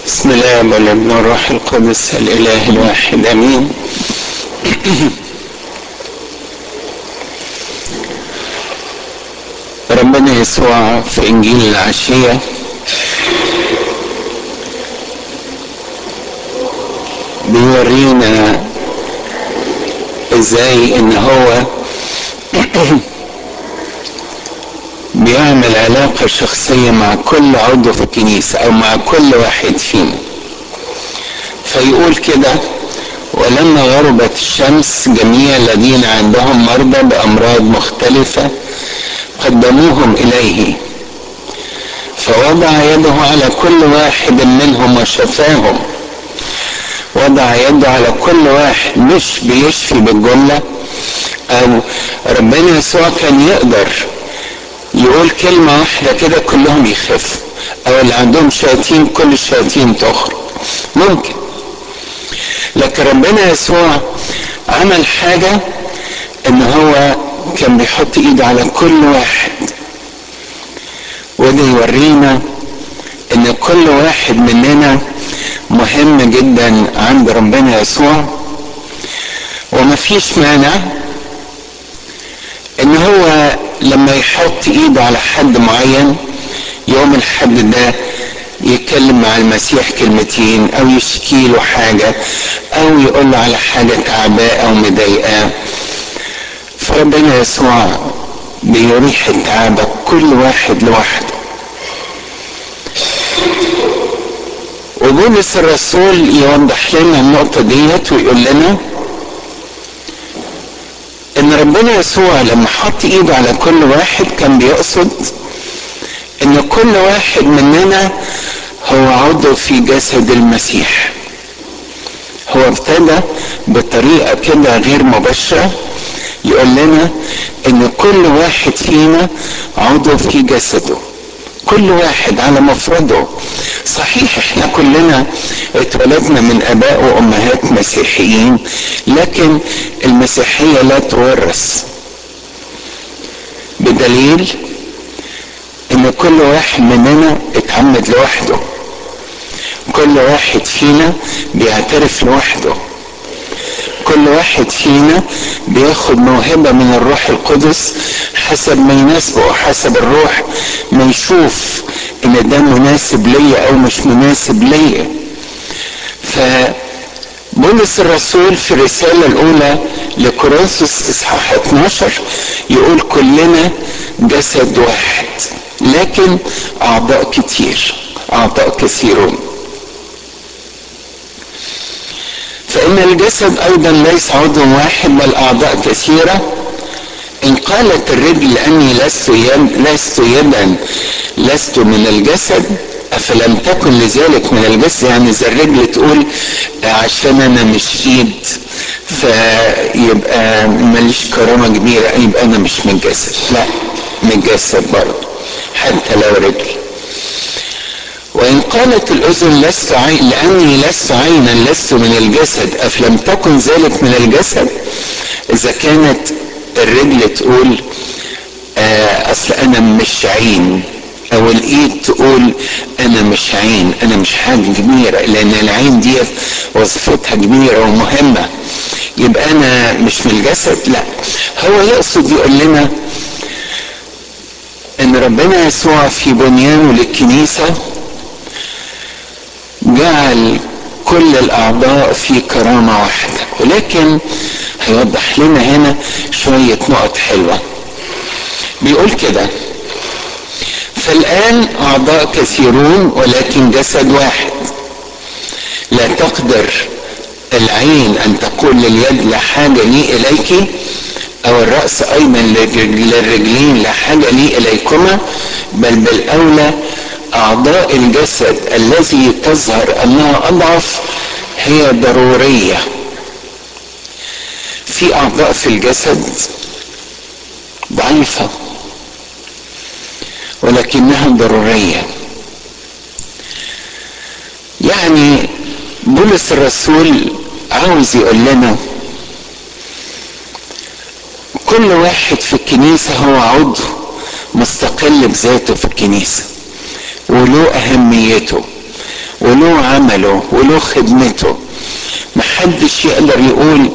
بسم الله والابن والروح القدس الاله الواحد امين ربنا يسوع في انجيل العشيه بيورينا ازاي ان هو بيعمل علاقة شخصية مع كل عضو في الكنيسة أو مع كل واحد فينا فيقول كده ولما غربت الشمس جميع الذين عندهم مرضى بأمراض مختلفة قدموهم إليه فوضع يده على كل واحد منهم وشفاهم وضع يده على كل واحد مش بيشفي بالجملة أو ربنا يسوع كان يقدر يقول كلمة واحدة كده كلهم يخفوا أو اللي عندهم شياطين كل الشياطين تخرج ممكن لكن ربنا يسوع عمل حاجة إن هو كان بيحط إيده على كل واحد وده يورينا إن كل واحد مننا مهم جدا عند ربنا يسوع ومفيش مانع ان هو لما يحط ايده على حد معين يوم الحد ده يتكلم مع المسيح كلمتين او يشكي له حاجة او يقول له على حاجة تعباه او مضايقاه فربنا يسوع بيريح التعابة كل واحد لوحده وبولس الرسول يوضح لنا النقطة ديت ويقول لنا ان ربنا يسوع لما حط ايده على كل واحد كان بيقصد ان كل واحد مننا هو عضو في جسد المسيح هو ابتدى بطريقة كده غير مباشرة يقول لنا ان كل واحد فينا عضو في جسده كل واحد على مفرده صحيح احنا كلنا اتولدنا من اباء وامهات مسيحيين لكن المسيحية لا تورث بدليل ان كل واحد مننا اتعمد لوحده كل واحد فينا بيعترف لوحده كل واحد فينا بياخد موهبة من الروح القدس حسب ما يناسبه حسب الروح ما يشوف ان ده مناسب ليا او مش مناسب ليا فبولس الرسول في الرسالة الاولى لكورنثوس اصحاح 12 يقول كلنا جسد واحد لكن اعضاء كتير اعضاء كثيرون فإن الجسد أيضا ليس عضو واحد بل أعضاء كثيرة إن قالت الرجل أني لست يد لست يدا لست من الجسد أفلم تكن لذلك من الجسد يعني إذا الرجل تقول عشان أنا مش إيد فيبقى ماليش كرامة كبيرة يبقى أنا مش من الجسد لا من الجسد برضه حتى لو رجل وإن قالت الأذن لست عين لأني لست عينا لست من الجسد أفلم تكن ذلك من الجسد إذا كانت الرجل تقول آه أصل أنا مش عين أو الإيد تقول أنا مش عين أنا مش حاجة كبيرة لأن العين دي وظيفتها كبيرة ومهمة يبقى أنا مش من الجسد لا هو يقصد يقول لنا إن ربنا يسوع في بنيانه للكنيسة جعل كل الاعضاء في كرامه واحده ولكن هيوضح لنا هنا شويه نقط حلوه بيقول كده فالان اعضاء كثيرون ولكن جسد واحد لا تقدر العين ان تقول لليد لا حاجه لي اليك او الراس ايضا للرجلين لا حاجه لي اليكما بل بالاولى اعضاء الجسد الذي تظهر انها اضعف هي ضروريه في اعضاء في الجسد ضعيفه ولكنها ضروريه يعني بولس الرسول عاوز يقول لنا كل واحد في الكنيسه هو عضو مستقل بذاته في الكنيسه وله اهميته وله عمله وله خدمته محدش يقدر يقول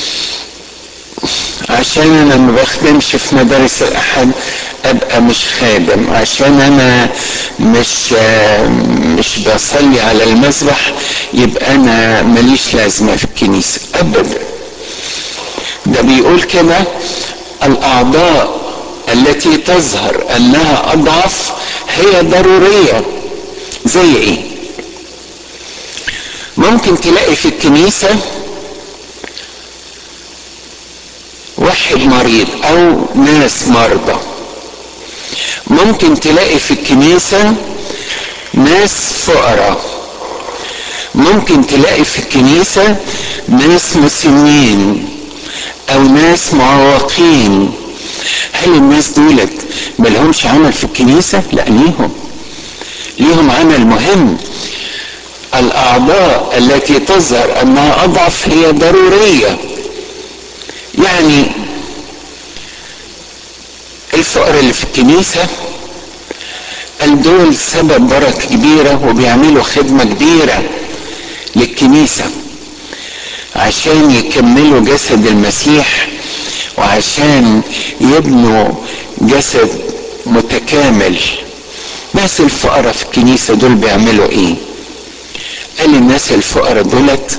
عشان انا ما بخدمش في مدارس الاحد ابقى مش خادم عشان انا مش مش بصلي على المسبح يبقى انا ماليش لازمه في الكنيسه ابدا ده بيقول كده الاعضاء التي تظهر انها اضعف هي ضروريه زي ايه ممكن تلاقي في الكنيسه واحد مريض او ناس مرضى ممكن تلاقي في الكنيسة ناس فقراء ممكن تلاقي في الكنيسة ناس مسنين او ناس معوقين هل الناس دولت ملهمش عمل في الكنيسة لا ليهم ليهم عمل مهم الاعضاء التي تظهر انها اضعف هي ضروريه يعني الفقراء اللي في الكنيسة قال دول سبب بركة كبيرة وبيعملوا خدمة كبيرة للكنيسة عشان يكملوا جسد المسيح وعشان يبنوا جسد متكامل ناس الفقراء في الكنيسة دول بيعملوا ايه قال الناس الفقراء دولت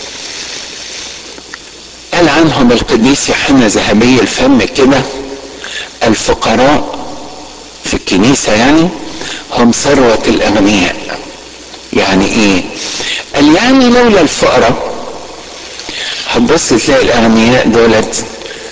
قال عنهم القديس يوحنا ذهبي الفم كده الفقراء في الكنيسة يعني هم ثروة الأغنياء يعني إيه؟ قال يعني لولا الفقراء هتبص تلاقي الأغنياء دولت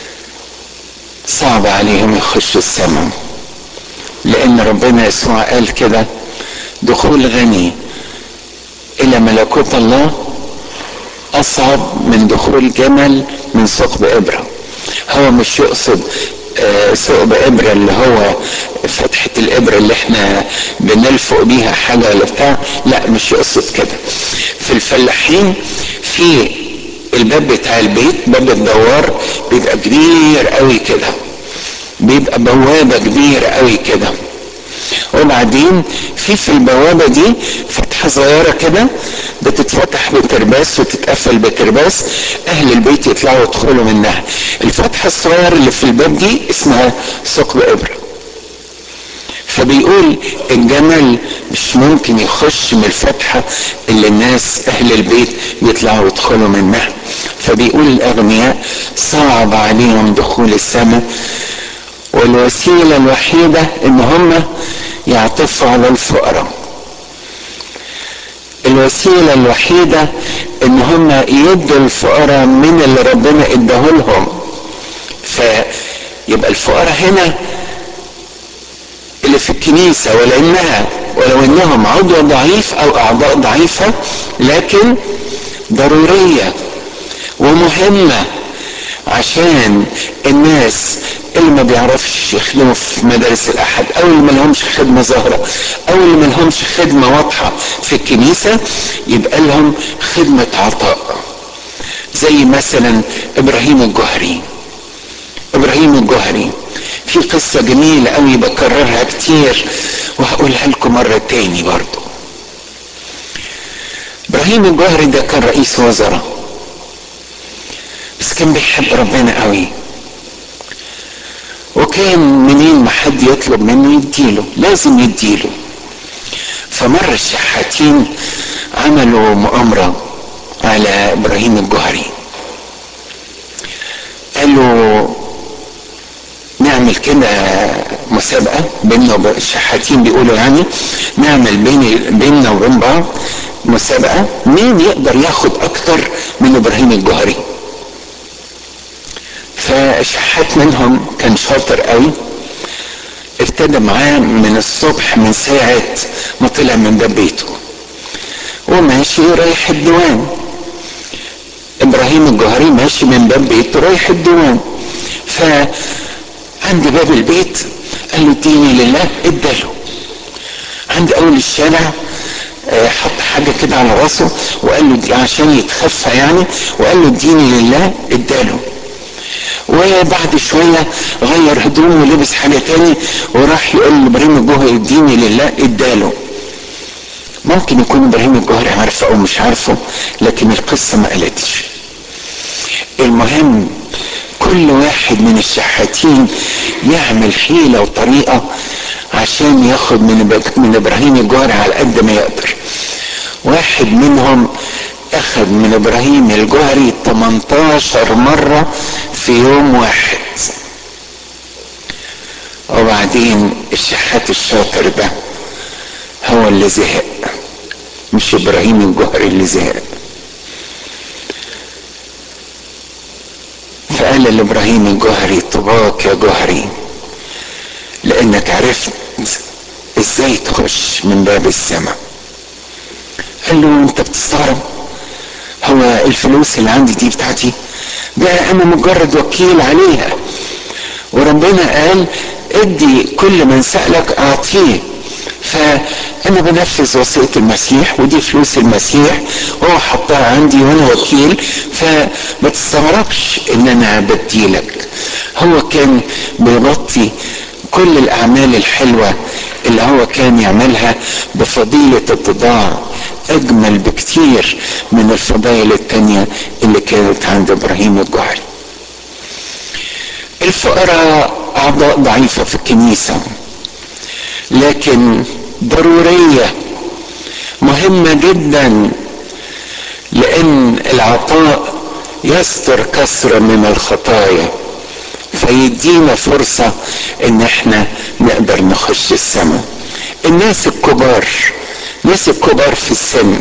صعب عليهم يخشوا السماء لأن ربنا يسوع قال كده دخول غني إلى ملكوت الله اصعب من دخول جمل من ثقب ابره هو مش يقصد ثقب ابره اللي هو فتحه الابره اللي احنا بنلفق بيها حاجه ولا بتاع لا مش يقصد كده في الفلاحين في الباب بتاع البيت باب الدوار بيبقى كبير قوي كده بيبقى بوابه كبيره قوي كده وبعدين في في البوابه دي فتحه صغيره كده بتتفتح بترباس وتتقفل بترباس اهل البيت يطلعوا يدخلوا منها الفتحه الصغيره اللي في الباب دي اسمها ثقب ابره فبيقول الجمل مش ممكن يخش من الفتحة اللي الناس أهل البيت يطلعوا يدخلوا منها فبيقول الأغنياء صعب عليهم دخول السماء والوسيلة الوحيدة إن هم يعطفوا على الفقراء الوسيلة الوحيدة إن هم يدوا الفقراء من اللي ربنا اداهولهم فيبقى الفقراء هنا اللي في الكنيسة ولأنها ولو أنهم عضو ضعيف أو أعضاء ضعيفة لكن ضرورية ومهمة عشان الناس اللي ما بيعرفش يخدموا في مدارس الأحد أو اللي ما لهمش خدمة ظاهرة أو اللي ما لهمش خدمة واضحة في الكنيسة يبقى لهم خدمة عطاء زي مثلا إبراهيم الجهري إبراهيم الجهري في قصة جميلة قوي بكررها كتير وهقولها لكم مرة تاني برضو ابراهيم الجوهري ده كان رئيس وزراء بس كان بيحب ربنا قوي وكان منين ما حد يطلب منه يديله لازم يديله فمرة الشحاتين عملوا مؤامرة على ابراهيم الجوهري قالوا نعمل كده مسابقة بيننا وبين الشحاتين بيقولوا يعني نعمل بين بيننا وبين بعض مسابقة مين يقدر ياخد أكتر من إبراهيم الجوهري فشحات منهم كان شاطر قوي ابتدى معاه من الصبح من ساعة ما طلع من باب بيته وماشي رايح الديوان ابراهيم الجوهري ماشي من باب بيته رايح الديوان ف عند باب البيت قال له اديني لله اداله عند اول الشارع حط حاجه كده على راسه وقال له دي عشان يتخفى يعني وقال له اديني لله اداله وبعد شوية غير هدومه ولبس حاجة تاني وراح يقول لابراهيم الجوهري اديني لله اداله ممكن يكون ابراهيم الجوهري عارفه او مش عارفه لكن القصه ما قالتش المهم كل واحد من الشحاتين يعمل حيلة وطريقة عشان ياخد من من ابراهيم الجوهري على قد ما يقدر واحد منهم اخذ من ابراهيم الجوهري 18 مرة في يوم واحد وبعدين الشحات الشاطر ده هو اللي زهق مش ابراهيم الجوهري اللي زهق فقال لابراهيم الجوهري طباك يا جوهري لانك عرفت ازاي تخش من باب السماء قال له انت بتستغرب هو الفلوس اللي عندي دي بتاعتي ده انا مجرد وكيل عليها وربنا قال ادي كل من سألك اعطيه فانا بنفذ وصية المسيح ودي فلوس المسيح وهو حطها عندي وانا وكيل فما تستغربش ان انا بديلك هو كان بيغطي كل الاعمال الحلوة اللي هو كان يعملها بفضيلة اتضاع اجمل بكتير من الفضائل التانية اللي كانت عند ابراهيم الجوهري الفقراء اعضاء ضعيفة في الكنيسة لكن ضرورية مهمة جدا لان العطاء يستر كسر من الخطايا فيدينا فرصة ان احنا نقدر نخش السماء الناس الكبار الناس الكبار في السن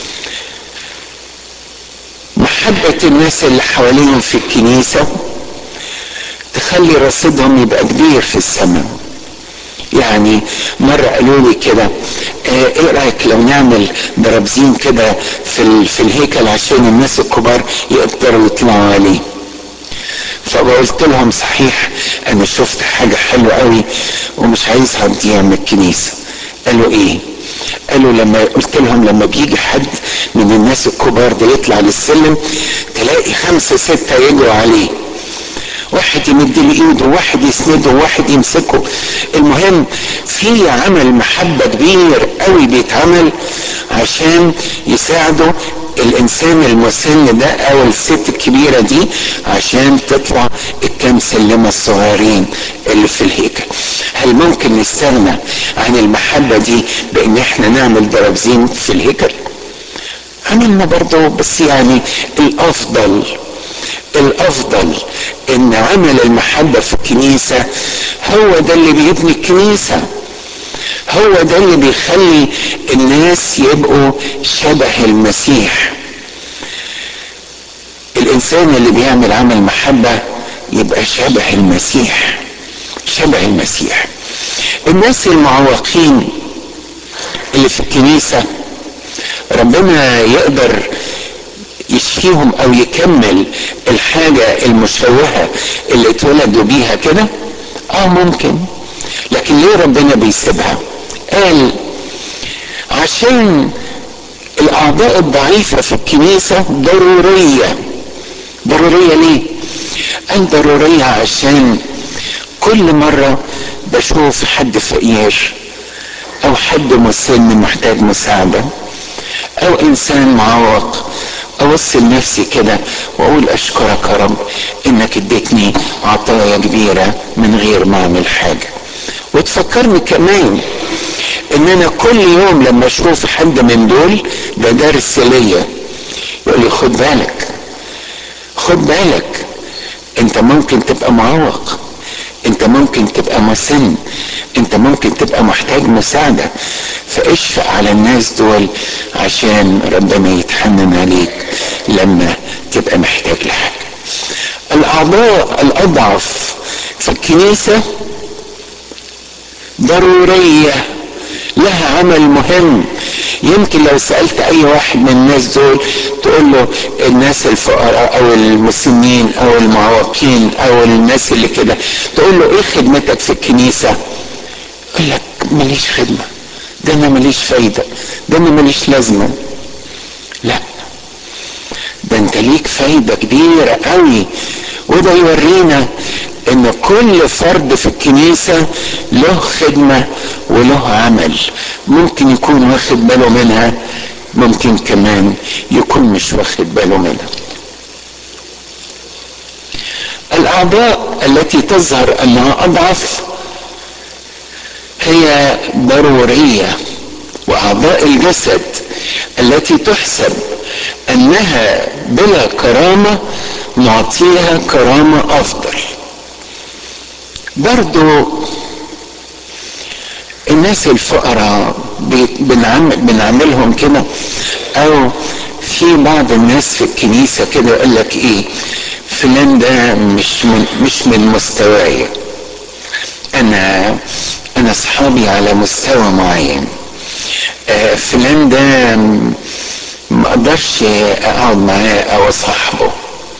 محبة الناس اللي حواليهم في الكنيسة تخلي رصيدهم يبقى كبير في السماء يعني مرة قالوا لي كده اه ايه رأيك لو نعمل درابزين كده في, في الهيكل عشان الناس الكبار يقدروا يطلعوا عليه فقلت لهم صحيح انا شفت حاجة حلوة قوي ومش عايزها تضيع من الكنيسة قالوا ايه قالوا لما قلت لهم لما بيجي حد من الناس الكبار ده يطلع للسلم تلاقي خمسة ستة يجوا عليه واحد يمد له ايده وواحد يسنده وواحد يمسكه المهم في عمل محبه كبير قوي بيتعمل عشان يساعدوا الانسان المسن ده او الست الكبيره دي عشان تطلع الكام سلمه الصغيرين اللي في الهيكل هل ممكن نستغنى عن المحبه دي بان احنا نعمل درابزين في الهيكل عملنا برضه بس يعني الافضل الافضل ان عمل المحبة في الكنيسة هو ده اللي بيبني الكنيسة هو ده اللي بيخلي الناس يبقوا شبه المسيح الانسان اللي بيعمل عمل محبة يبقى شبه المسيح شبه المسيح الناس المعوقين اللي في الكنيسة ربنا يقدر يشفيهم او يكمل الحاجة المشوهة اللي اتولدوا بيها كده اه ممكن لكن ليه ربنا بيسيبها قال عشان الاعضاء الضعيفة في الكنيسة ضرورية ضرورية ليه قال ضرورية عشان كل مرة بشوف حد فقير او حد مسن محتاج مساعدة او انسان معوق ابص لنفسي كده واقول اشكرك يا رب انك اديتني عطايا كبيره من غير ما اعمل حاجه وتفكرني كمان ان انا كل يوم لما اشوف حد من دول ده درس ليا يقول لي خد بالك خد بالك انت ممكن تبقى معوق انت ممكن تبقى مسن انت ممكن تبقى محتاج مساعدة فاشفق على الناس دول عشان ربنا يتحنن عليك لما تبقى محتاج لحاجة الاعضاء الاضعف في الكنيسة ضرورية لها عمل مهم يمكن لو سألت اي واحد من الناس دول تقول له الناس الفقراء او المسنين او المعوقين او الناس اللي كده تقول له ايه خدمتك في الكنيسة يقول لك ماليش خدمة ده انا ماليش فايدة ده انا ماليش لازمة لا ده انت ليك فايدة كبيرة قوي وده يورينا ان كل فرد في الكنيسة له خدمة وله عمل ممكن يكون واخد باله منها ممكن كمان يكون مش واخد باله منها الاعضاء التي تظهر انها اضعف هي ضروريه واعضاء الجسد التي تحسب انها بلا كرامه نعطيها كرامه افضل برضو الناس الفقراء بنعمل بنعملهم كده او في بعض الناس في الكنيسه كده يقول لك ايه فلان ده مش من مش من مستواي انا انا اصحابي على مستوى معين آه فلان ده ما اقدرش اقعد معاه او اصاحبه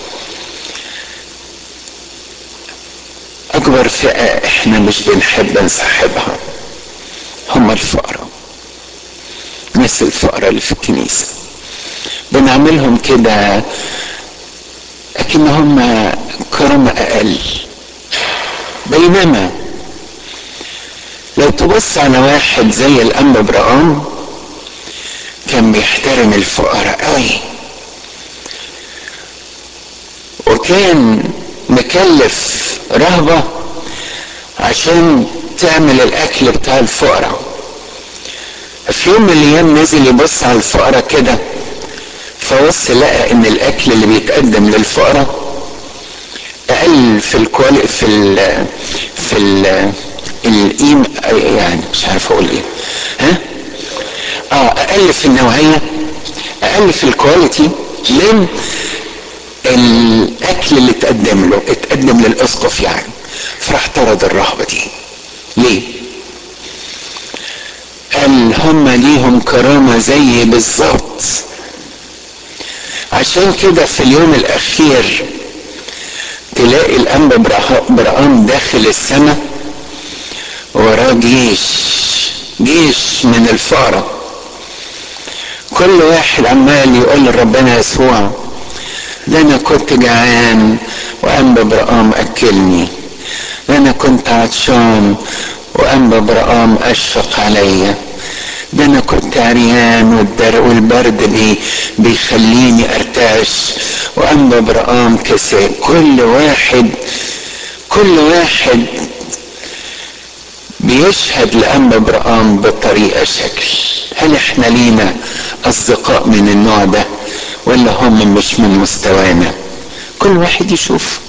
اكبر فئه احنا مش بنحب نصاحبها هم الفقراء الناس الفقراء اللي في الكنيسه بنعملهم كده لكنهم كرامة أقل بينما لو تبص على واحد زي الأنبا برقام كان بيحترم الفقراء قوي وكان مكلف رهبة عشان تعمل الأكل بتاع الفقراء في يوم من الأيام نزل يبص على الفقراء كده فبص لقى ان الاكل اللي بيتقدم للفقراء اقل في الكوالي في ال في ال القيم يعني مش عارف اقول ايه ها اه اقل في النوعيه اقل في الكواليتي من الاكل اللي اتقدم له اتقدم للاسقف يعني فراح طرد الرهبه دي ليه قال هم ليهم كرامه زي بالظبط عشان كده في اليوم الاخير تلاقي الانبا برقام داخل السماء وراه جيش جيش من الفقراء كل واحد عمال يقول لربنا يسوع ده انا كنت جعان وانبا برقام اكلني ده انا كنت عطشان وانبا برقام اشفق عليا ده انا كنت عريان والبرد بي بيخليني ارتعش وانبا برقام كسي كل واحد كل واحد بيشهد لانبا برقام بطريقه شكل هل احنا لينا اصدقاء من النوع ده ولا هم مش من مستوانا كل واحد يشوف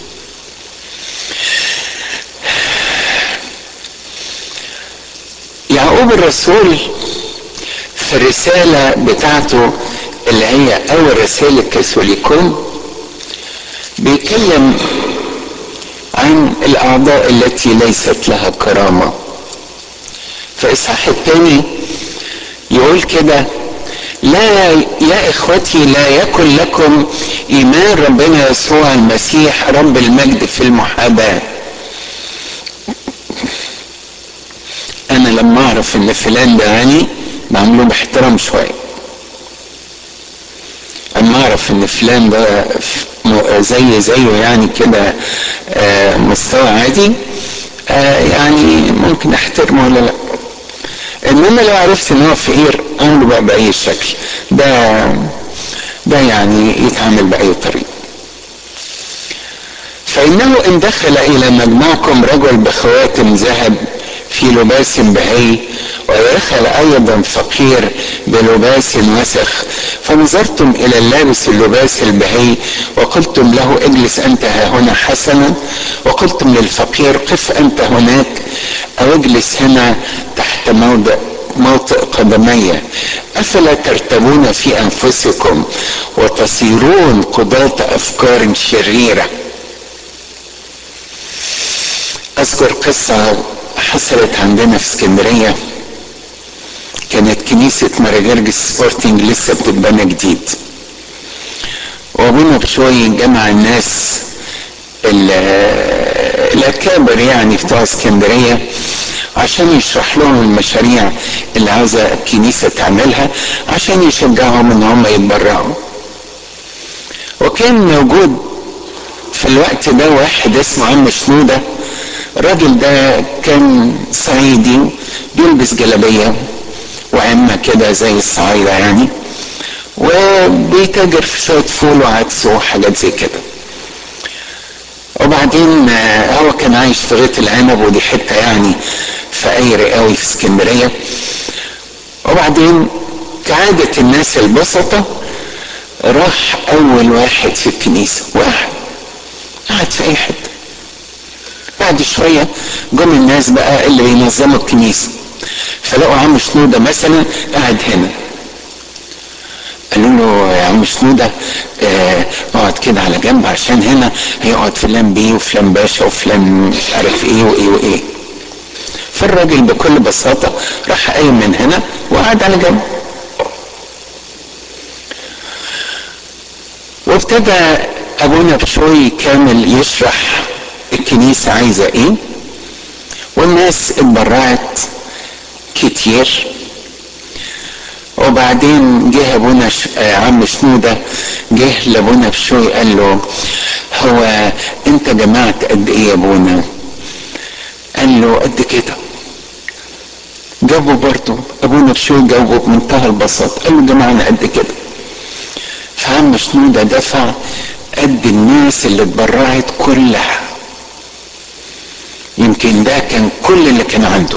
يعقوب الرسول في الرسالة بتاعته اللي هي أول رسالة كاثوليكون بيتكلم عن الأعضاء التي ليست لها كرامة في إصحاح الثاني يقول كده لا يا إخوتي لا يكن لكم إيمان ربنا يسوع المسيح رب المجد في المحاباة أنا لما أعرف إن فلان ده غني بعمله باحترام شويه اما اعرف ان فلان ده زي زيه يعني كده مستوى عادي يعني ممكن احترمه ولا لا انما لو عرفت ان هو فقير اعمله بقى باي شكل ده ده يعني يتعامل باي طريقه فانه ان دخل الى مجمعكم رجل بخواتم ذهب في لباس بهي ودخل ايضا فقير بلباس وسخ فنظرتم الى اللابس اللباس البهي وقلتم له اجلس انت ها هنا حسنا وقلتم للفقير قف انت هناك او اجلس هنا تحت موضع موطئ قدمي افلا ترتبون في انفسكم وتصيرون قضاة افكار شريره اذكر قصه حصلت عندنا في اسكندريه كانت كنيسة مراجرج سبورتنج لسه بتتبنى جديد وابونا بشوي جمع الناس الاكابر يعني بتوع اسكندريه عشان يشرح لهم المشاريع اللي عاوزه الكنيسه تعملها عشان يشجعهم ان هم يتبرعوا وكان موجود في الوقت ده واحد اسمه عم شنودة الراجل ده كان صعيدي بيلبس جلابية وعمة كده زي الصعايدة يعني وبيتاجر في شوية فول وعدس وحاجات زي كده وبعدين هو كان عايش في غيط العنب ودي حتة يعني فقير قوي في اسكندرية وبعدين كعادة الناس البسطة راح أول واحد في الكنيسة واحد قعد في أي حتة بعد شوية جم الناس بقى اللي بينظموا الكنيسة فلقوا عم شنودة مثلا قاعد هنا قالوا له يا عم شنودة اه اقعد كده على جنب عشان هنا هيقعد فلان بيه وفلان باشا وفلان مش عارف ايه وايه وايه فالراجل بكل بساطة راح قايم من هنا وقعد على جنب وابتدى ابونا بشوي كامل يشرح الكنيسة عايزة ايه والناس اتبرعت كتير وبعدين جه ابونا ش... آه عم شنودة جه لابونا بشوي قال له هو انت جمعت قد ايه يا ابونا قال له قد كده جاوبه برضه ابونا بشوي جاوبه بمنتهى البساطة قال له جمعنا قد كده فعم شنودة دفع قد الناس اللي اتبرعت كلها يمكن ده كان كل اللي كان عنده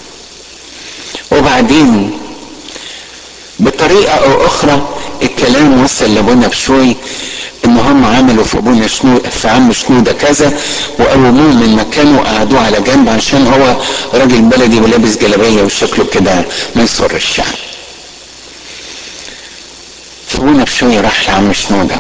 وبعدين بطريقة او اخرى الكلام وصل لابونا بشوي ان هم عملوا في ابونا شنو في عم شنودة كذا وقوموه من مكانه وقعدوه على جنب عشان هو راجل بلدي ولابس جلابية وشكله كده ما يسرش يعني فابونا بشوي راح لعم شنودة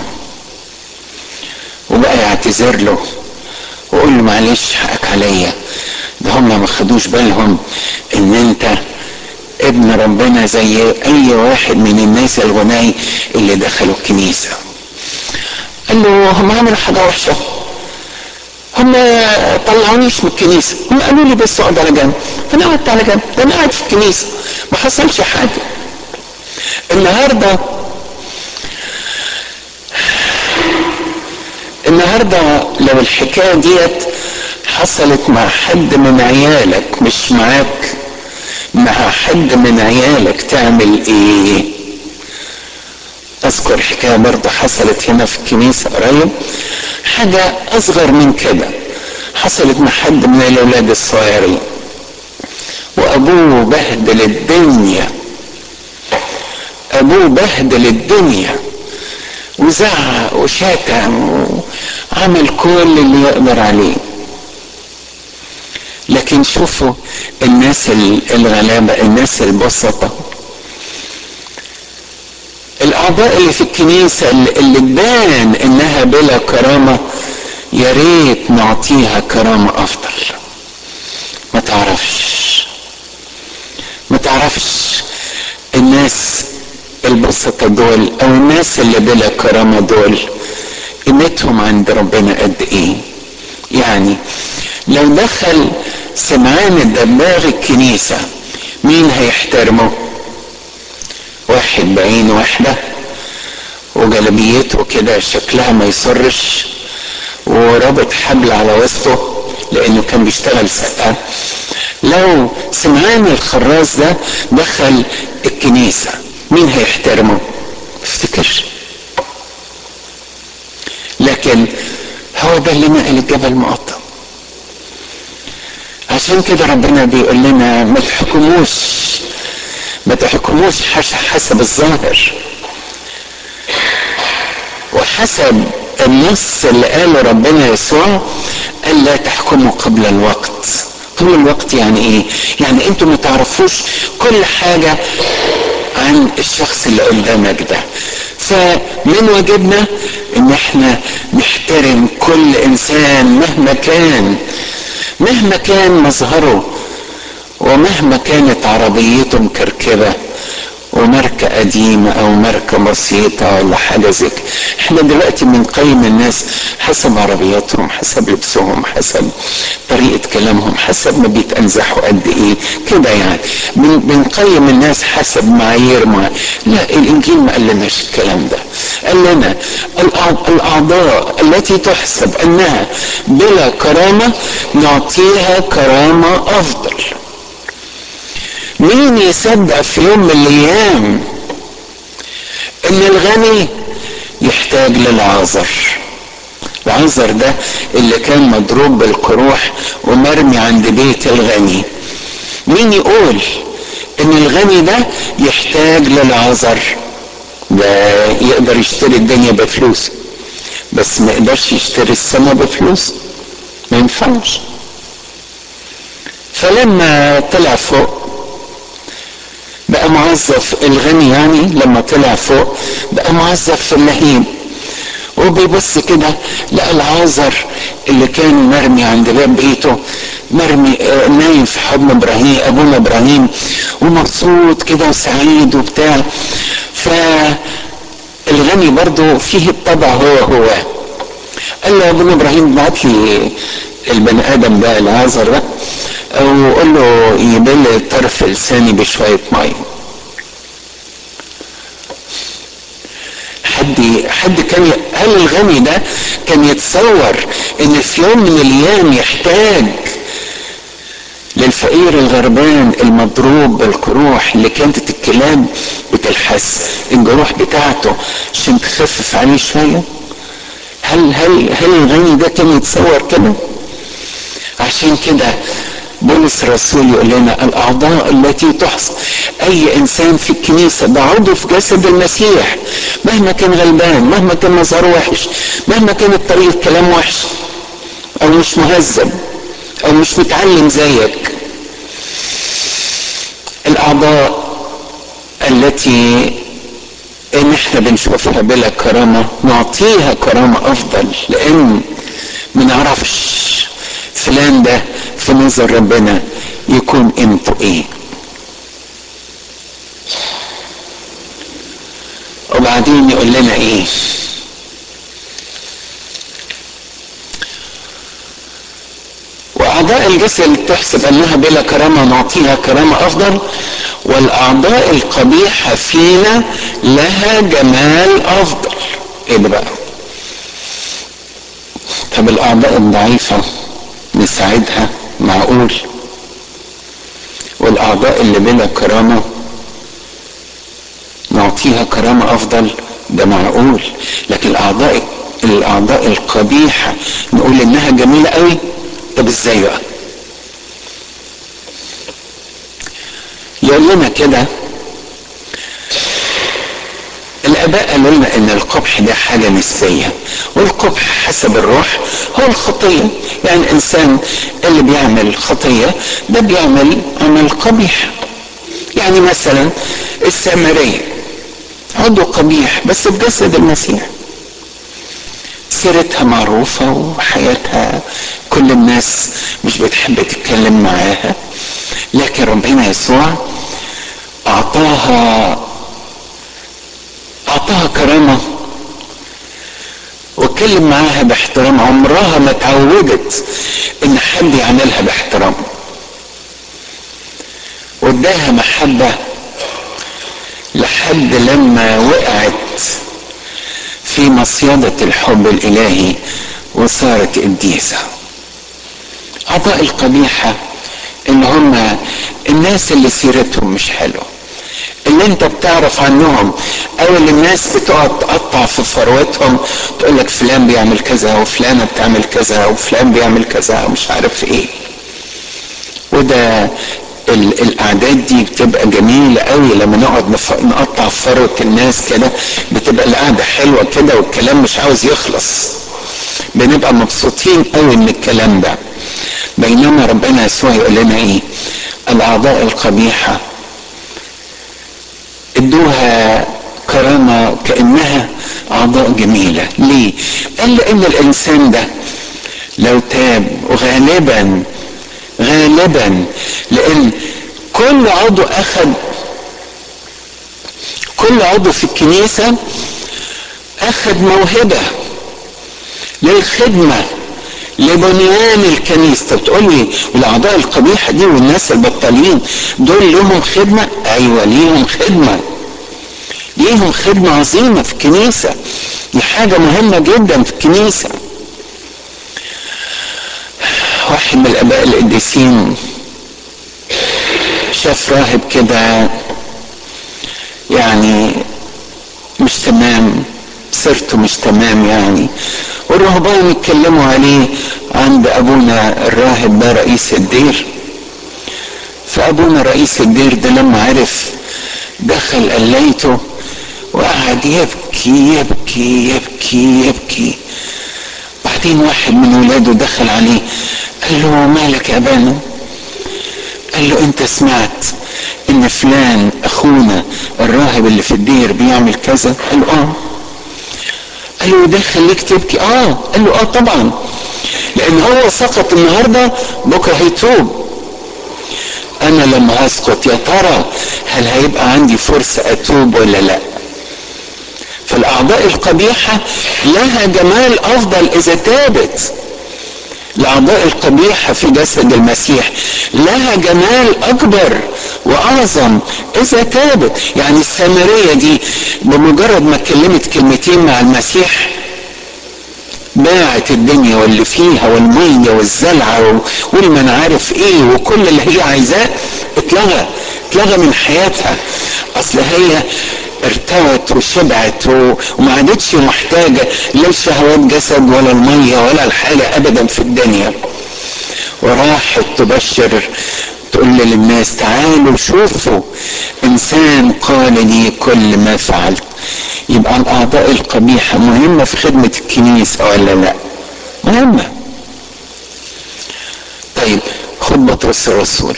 وبقى يعتذر له وقول له معلش حقك عليا ده هم ما خدوش بالهم ان انت ابن ربنا زي اي واحد من الناس الغناي اللي دخلوا الكنيسة قال له هم عملوا حاجة وحشة هم طلعونيش من الكنيسة هم قالوا لي بس اقعد على جنب فانا قعدت على جنب ده انا قاعد في الكنيسة ما حصلش حاجة النهاردة النهاردة لو الحكاية ديت حصلت مع حد من عيالك مش معاك مع حد من عيالك تعمل ايه اذكر حكاية برضه حصلت هنا في الكنيسة قريب حاجة اصغر من كده حصلت مع حد من الاولاد الصغيرين وابوه بهدل الدنيا ابوه بهدل الدنيا وزعق وشتم وعمل كل اللي يقدر عليه لكن شوفوا الناس الغلابة الناس البسطة الأعضاء اللي في الكنيسة اللي تبان إنها بلا كرامة يا ريت نعطيها كرامة أفضل ما تعرفش ما تعرفش الناس البسطة دول أو الناس اللي بلا كرامة دول قيمتهم عند ربنا قد إيه يعني لو دخل سمعان الدباغ الكنيسة مين هيحترمه واحد بعين واحدة وجلبيته كده شكلها ما يسرش ورابط حبل على وسطه لانه كان بيشتغل سقا لو سمعان الخراز ده دخل الكنيسة مين هيحترمه افتكرش لكن هو ده اللي نقل الجبل مقطم عشان كده ربنا بيقول لنا ما تحكموش ما تحكموش حسب الظاهر وحسب النص اللي قاله ربنا يسوع قال لا تحكموا قبل الوقت قبل الوقت يعني ايه يعني انتوا ما تعرفوش كل حاجة عن الشخص اللي قدامك ده فمن واجبنا ان احنا نحترم كل انسان مهما كان مهما كان مظهره ومهما كانت عربيته مكركبة وماركة قديمة أو ماركة بسيطة ولا حاجة زي كده احنا دلوقتي بنقيم الناس حسب عربياتهم حسب لبسهم حسب طريقة كلامهم حسب ما بيتأنزحوا قد ايه كده يعني بنقيم الناس حسب معايير معايير لا الانجيل ما قالناش الكلام ده قال لنا الاعضاء التي تحسب انها بلا كرامه نعطيها كرامه افضل مين يصدق في يوم من الايام ان الغني يحتاج للعذر العذر ده اللي كان مضروب بالقروح ومرمي عند بيت الغني مين يقول ان الغني ده يحتاج للعذر ده يقدر يشتري الدنيا بفلوس بس ما يقدرش يشتري السماء بفلوس ما ينفعش فلما طلع فوق بقى موظف الغني يعني لما طلع فوق بقى موظف في اللهيب وبيبص كده لقى العازر اللي كان مرمي عند باب بيته مرمي آه نايم في حضن ابراهيم ابونا ابراهيم ومبسوط كده وسعيد وبتاع فالغني برضه فيه الطبع هو هو قال له يا ابونا ابراهيم بعت لي البني ادم ده العازر ده او قول له يبل طرف لساني بشويه ميه حد حد كان هل الغني ده كان يتصور ان في يوم من الايام يحتاج للفقير الغربان المضروب بالقروح اللي كانت الكلاب بتلحس الجروح بتاعته عشان تخفف عليه شويه هل هل هل الغني ده كان يتصور كده عشان كده بولس الرسول يقول لنا الاعضاء التي تحصى اي انسان في الكنيسه ده عضو في جسد المسيح مهما كان غلبان مهما كان مظهره وحش مهما كانت طريقه كلام وحش او مش مهذب او مش متعلم زيك الاعضاء التي ان احنا بنشوفها بلا كرامه نعطيها كرامه افضل لان ما نعرفش فلان ده في نظر ربنا يكون قيمته ايه وبعدين يقول لنا ايه واعضاء الجسد تحسب انها بلا كرامه نعطيها كرامه افضل والاعضاء القبيحه فينا لها جمال افضل ايه ده بقى طب الاعضاء الضعيفه نساعدها معقول والاعضاء اللي بلا كرامه نعطيها كرامه افضل ده معقول لكن الاعضاء الاعضاء القبيحه نقول انها جميله قوي طب ازاي بقى يقول لنا كده الاباء قالوا لنا ان القبح ده حاجه نسبيه والقبح حسب الروح هو الخطيه يعني الانسان اللي بيعمل خطيه ده بيعمل عمل قبيح يعني مثلا السامريه عضو قبيح بس بجسد المسيح سيرتها معروفة وحياتها كل الناس مش بتحب تتكلم معاها لكن ربنا يسوع أعطاها أعطاها كرامة واتكلم معاها باحترام عمرها ما اتعودت إن حد يعملها باحترام واداها محبة لحد لما وقعت في مصيدة الحب الإلهي وصارت قديسة أعضاء القبيحة اللي هم الناس اللي سيرتهم مش حلوة اللي انت بتعرف عنهم او اللي الناس بتقعد تقطع في ثروتهم تقول لك فلان بيعمل كذا وفلانه بتعمل كذا وفلان بيعمل كذا ومش عارف ايه وده الاعداد دي بتبقى جميله قوي لما نقعد نقطع في ثروه الناس كده بتبقى القعده حلوه كده والكلام مش عاوز يخلص بنبقى مبسوطين قوي من الكلام ده بينما ربنا يسوع يقول لنا ايه الاعضاء القبيحه ادوها كرامه كانها اعضاء جميله ليه قال لان الانسان ده لو تاب وغالبا غالبا لان كل عضو اخذ كل عضو في الكنيسه اخذ موهبه للخدمه لبنيان الكنيسه طب تقول لي والاعضاء القبيحه دي والناس البطالين دول لهم خدمه ايوه ليهم خدمه ليهم خدمه عظيمه في الكنيسه دي حاجة مهمة جدا في الكنيسة واحد من الآباء القديسين شاف راهب كده يعني مش تمام سيرته مش تمام يعني والرهبان يتكلموا عليه عند ابونا الراهب ده رئيس الدير فابونا رئيس الدير ده لما عرف دخل قليته وقعد يبكي يبكي يبكي يبكي بعدين واحد من ولاده دخل عليه قال له مالك يا ابانا قال له انت سمعت ان فلان اخونا الراهب اللي في الدير بيعمل كذا قال له اه قال له ده خليك تبكي اه قال له اه طبعا لان هو سقط النهارده بكره هيتوب انا لما اسقط يا ترى هل هيبقى عندي فرصه اتوب ولا لا فالاعضاء القبيحه لها جمال افضل اذا تابت الاعضاء القبيحه في جسد المسيح لها جمال اكبر واعظم اذا تابت يعني السامريه دي بمجرد ما اتكلمت كلمتين مع المسيح باعت الدنيا واللي فيها والمية والزلعة والمن عارف ايه وكل اللي هي عايزاه اتلغى اتلغى من حياتها اصل هي ارتوت وشبعت وما عادتش محتاجة لا لشهوات جسد ولا المية ولا الحاجة ابدا في الدنيا وراحت تبشر تقول للناس تعالوا شوفوا انسان قال لي كل ما فعلت يبقى الاعضاء القبيحه مهمه في خدمه الكنيسه ولا لا مهمه طيب خد بطرس الرسول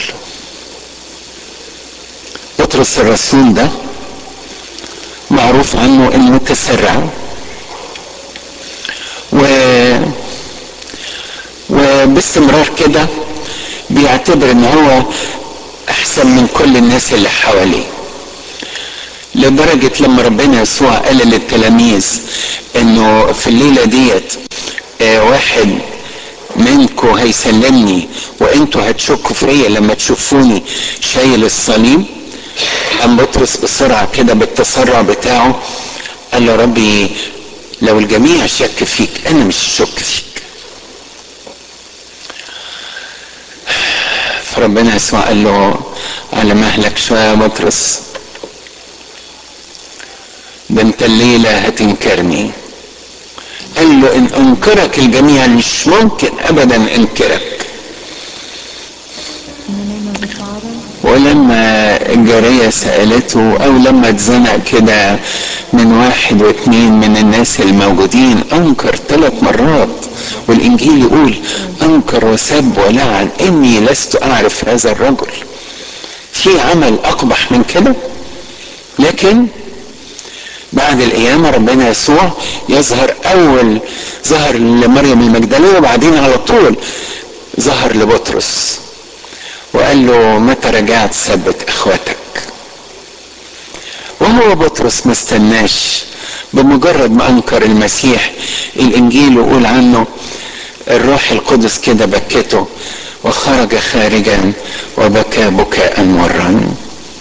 بطرس الرسول ده معروف عنه انه متسرع و وباستمرار كده بيعتبر ان هو احسن من كل الناس اللي حواليه لدرجة لما ربنا يسوع قال للتلاميذ انه في الليلة ديت آه واحد منكم هيسلمني وانتوا هتشكوا فيا لما تشوفوني شايل الصليب قام بطرس بسرعة كده بالتسرع بتاعه قال له ربي لو الجميع شك فيك انا مش شك فيك فربنا يسوع قال له على مهلك شوية يا بطرس ده انت الليلة هتنكرني قال له ان انكرك الجميع مش ممكن ابدا انكرك ولما الجارية سألته او لما اتزنق كده من واحد واثنين من الناس الموجودين انكر ثلاث مرات والانجيل يقول انكر وسب ولعن اني لست اعرف هذا الرجل في عمل اقبح من كده لكن بعد القيامه ربنا يسوع يظهر اول ظهر لمريم المجدليه وبعدين على طول ظهر لبطرس وقال له متى رجعت ثبت اخواتك وهو بطرس ما استناش بمجرد ما انكر المسيح الانجيل يقول عنه الروح القدس كده بكته وخرج خارجا وبكى بكاء مرا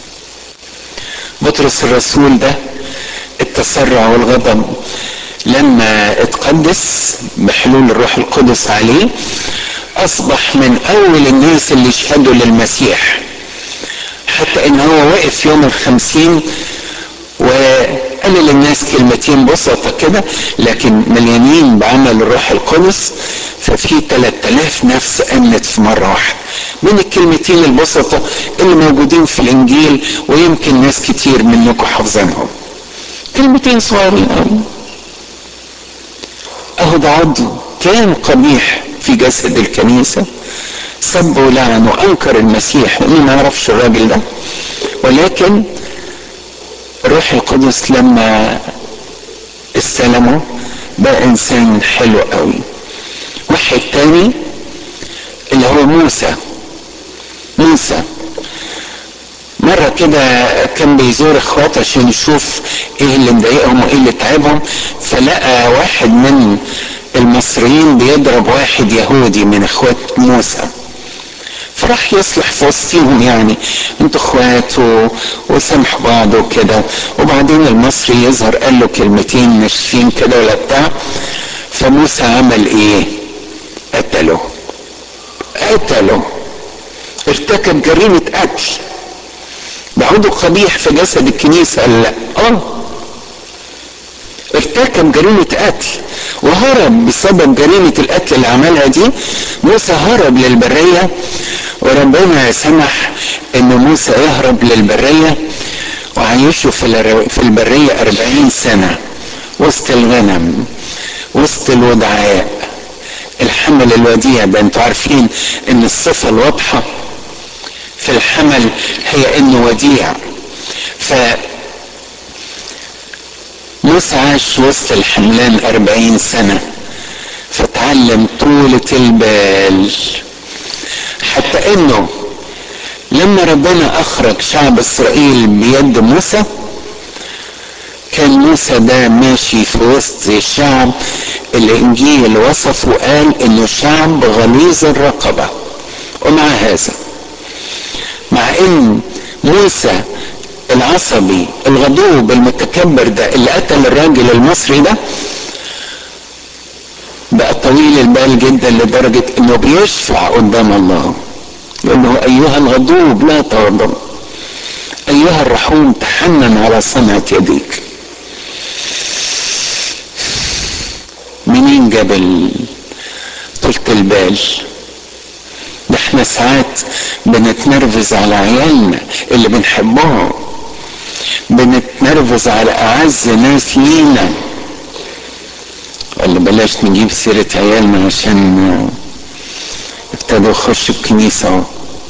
بطرس الرسول ده التسرع والغضب لما اتقدس بحلول الروح القدس عليه اصبح من اول الناس اللي يشهدوا للمسيح حتى ان هو وقف يوم الخمسين وقال للناس كلمتين بسطة كده لكن مليانين بعمل الروح القدس ففي 3000 نفس امنت في مرة واحدة من الكلمتين البسطة اللي موجودين في الانجيل ويمكن ناس كتير منكم حافظينهم كلمتين صغيرين قوي اهو ده عضو كان قبيح في جسد الكنيسة سب ولعن وانكر المسيح مين ما يعرفش الراجل ده ولكن الروح القدس لما استلمه بقى انسان حلو قوي واحد تاني اللي هو موسى موسى مرة كده كان بيزور اخواته عشان يشوف ايه اللي مضايقهم وايه اللي تعبهم فلقى واحد من المصريين بيضرب واحد يهودي من اخوات موسى فراح يصلح في وسطيهم يعني انتوا اخوات وسامحوا بعض وكده وبعدين المصري يظهر قال له كلمتين ناشفين كده ولا بتاع فموسى عمل ايه قتله قتله ارتكب جريمة قتل ده عضو قبيح في جسد الكنيسة قال لا اه ارتكب جريمة قتل وهرب بسبب جريمة القتل اللي عملها دي موسى هرب للبرية وربنا سمح ان موسى يهرب للبرية وعيشه في البرية أربعين سنة وسط الغنم وسط الودعاء الحمل الوديع ده انتوا عارفين ان الصفة الواضحة في الحمل هي انه وديع ف موسى عاش وسط الحملان أربعين سنة فتعلم طولة البال حتى انه لما ربنا اخرج شعب اسرائيل بيد موسى كان موسى ده ماشي في وسط الشعب الانجيل وصفه وقال انه شعب غليظ الرقبة ومع هذا مع ان موسى العصبي الغضوب المتكبر ده اللي قتل الراجل المصري ده بقى طويل البال جدا لدرجة انه بيشفع قدام الله يقول له ايها الغضوب لا تغضب ايها الرحوم تحنن على صنعة يديك منين جاب طولة البال ده احنا ساعات بنتنرفز على عيالنا اللي بنحبهم بنتنرفز على اعز ناس لينا ولا بلاش نجيب سيرة عيالنا عشان ابتدوا يخشوا الكنيسة اهو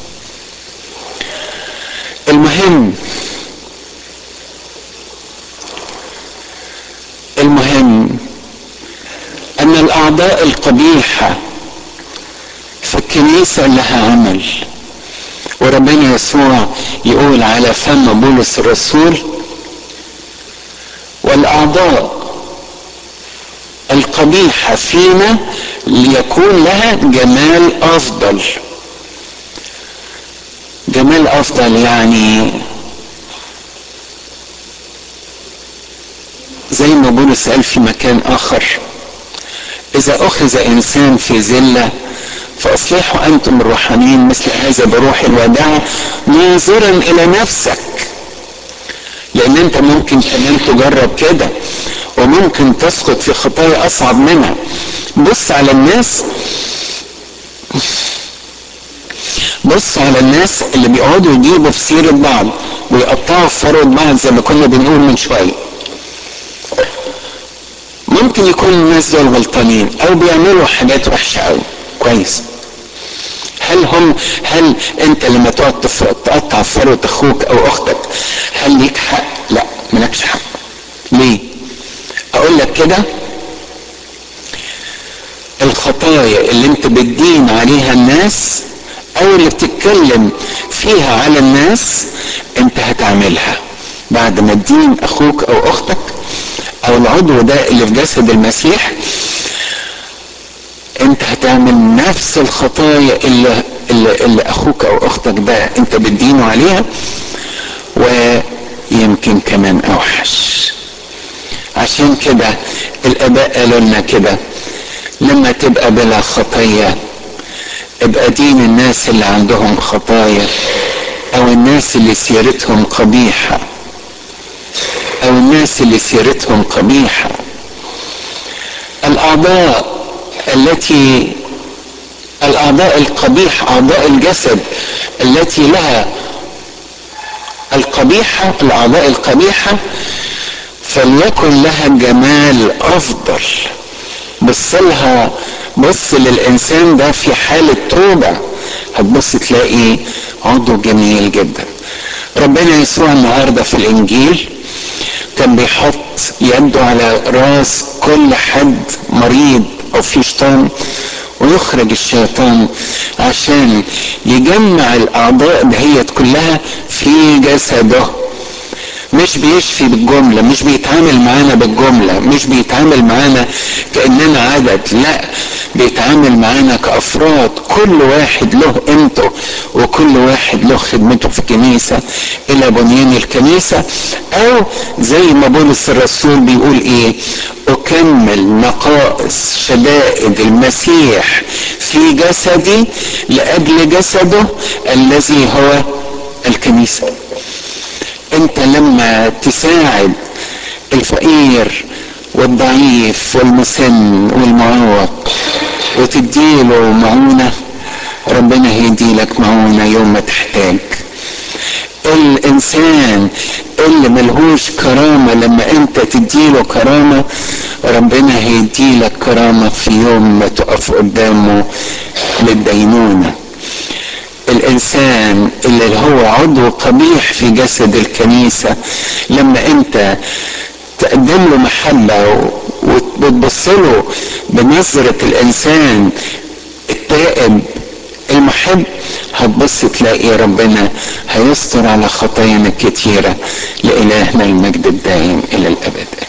المهم المهم ان الاعضاء القبيحة في الكنيسة لها عمل وربنا يسوع يقول على فم بولس الرسول والاعضاء القبيحة فينا ليكون لها جمال افضل جمال افضل يعني زي ما بولس قال في مكان اخر اذا اخذ انسان في زله فاصلحوا انتم الروحانيين مثل هذا بروح الوداع ناظرا الى نفسك لان انت ممكن كمان تجرب كده وممكن تسقط في خطايا اصعب منها بص على الناس بص على الناس اللي بيقعدوا يجيبوا في سيرة بعض ويقطعوا في فروة بعض زي ما كنا بنقول من شوية ممكن يكون الناس دول غلطانين او بيعملوا حاجات وحشة قوي كويس هل هم هل انت لما تقعد تقطع في فروة اخوك او اختك هل ليك حق لا مالكش حق ليه اقول لك كده الخطايا اللي انت بتدين عليها الناس او اللي بتتكلم فيها على الناس انت هتعملها بعد ما تدين اخوك او اختك او العضو ده اللي في جسد المسيح انت هتعمل نفس الخطايا اللي, اللي, اللي اخوك او اختك ده انت بتدينه عليها ويمكن كمان اوحش عشان كده الاباء قالوا لنا كده لما تبقى بلا خطيه ابقى دين الناس اللي عندهم خطايا او الناس اللي سيرتهم قبيحه او الناس اللي سيرتهم قبيحه الاعضاء التي الاعضاء القبيحه اعضاء الجسد التي لها القبيحه الاعضاء القبيحه فليكن لها جمال افضل بص لها بص للانسان ده في حاله توبه هتبص تلاقي عضو جميل جدا ربنا يسوع النهارده في الانجيل كان بيحط يده على راس كل حد مريض او في شيطان ويخرج الشيطان عشان يجمع الاعضاء دهيت كلها في جسده مش بيشفي بالجملة مش بيتعامل معانا بالجملة مش بيتعامل معانا كأننا عدد لا بيتعامل معانا كأفراد كل واحد له قيمته وكل واحد له خدمته في الكنيسة إلى بنيان الكنيسة أو زي ما بولس الرسول بيقول إيه أكمل نقائص شدائد المسيح في جسدي لأجل جسده الذي هو الكنيسة انت لما تساعد الفقير والضعيف والمسن والمعوق وتديله معونة ربنا هيديلك معونة يوم ما تحتاج الانسان اللي ملهوش كرامة لما انت تديله كرامة ربنا هيديلك كرامة في يوم ما تقف قدامه للدينونة الانسان اللي هو عضو قبيح في جسد الكنيسة لما انت تقدم له محبة وتبص له بنظرة الانسان التائب المحب هتبص تلاقي ربنا هيستر على خطايانا كتيرة لإلهنا المجد الدائم إلى الأبد